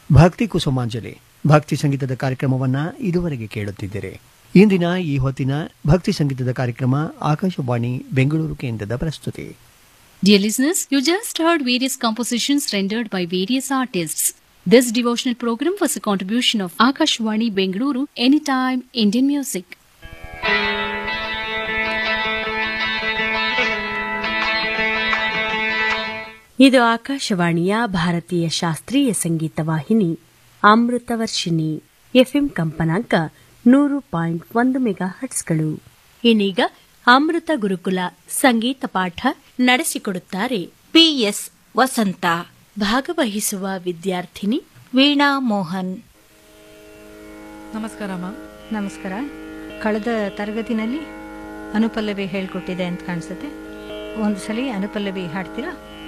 ಭಕ್ತಿ ಕುಸುಮಾಂಜಲಿ ಭಕ್ತಿ ಸಂಗೀತದ ಕಾರ್ಯಕ್ರಮವನ್ನ ಇದುವರೆಗೆ ಕೇಳುತ್ತಿದ್ದೀರಿ ಇಂದಿನ ಈ ಹೊತ್ತಿನ ಭಕ್ತಿ ಸಂಗೀತದ ಕಾರ್ಯಕ್ರಮ ಆಕಾಶವಾಣಿ ಬೆಂಗಳೂರು ಕೇಂದ್ರದ ಪ್ರಸ್ತುತಿ Dear listeners, you just heard various compositions rendered by various artists. This devotional program was a contribution of Akashwani Bengaluru Anytime Indian Music. ಇದು ಆಕಾಶವಾಣಿಯ ಭಾರತೀಯ ಶಾಸ್ತ್ರೀಯ ಸಂಗೀತ ವಾಹಿನಿ ಅಮೃತವರ್ಷಿಣಿ ಎಫ್ಎಂ ಕಂಪನಾಂಕ ನೂರು ಪಾಯಿಂಟ್ ಒಂದು ಮೆಗಾ ಹಟ್ಸ್ಗಳು ಇನ್ನೀಗ ಅಮೃತ ಗುರುಕುಲ ಸಂಗೀತ ಪಾಠ ನಡೆಸಿಕೊಡುತ್ತಾರೆ ಪಿಎಸ್ ವಸಂತ ಭಾಗವಹಿಸುವ ವಿದ್ಯಾರ್ಥಿನಿ ವೀಣಾ ಮೋಹನ್ ನಮಸ್ಕಾರ ಮ್ಯಾಮ್ ನಮಸ್ಕಾರ ಕಳೆದ ತರಗತಿನಲ್ಲಿ ಅನುಪಲ್ಲವಿ ಹೇಳ್ಕೊಟ್ಟಿದೆ ಅಂತ ಕಾಣಿಸುತ್ತೆ ಒಂದು ಸಲ ಅನುಪಲ್ಲವಿ ಹಾಡ್ತೀರಾ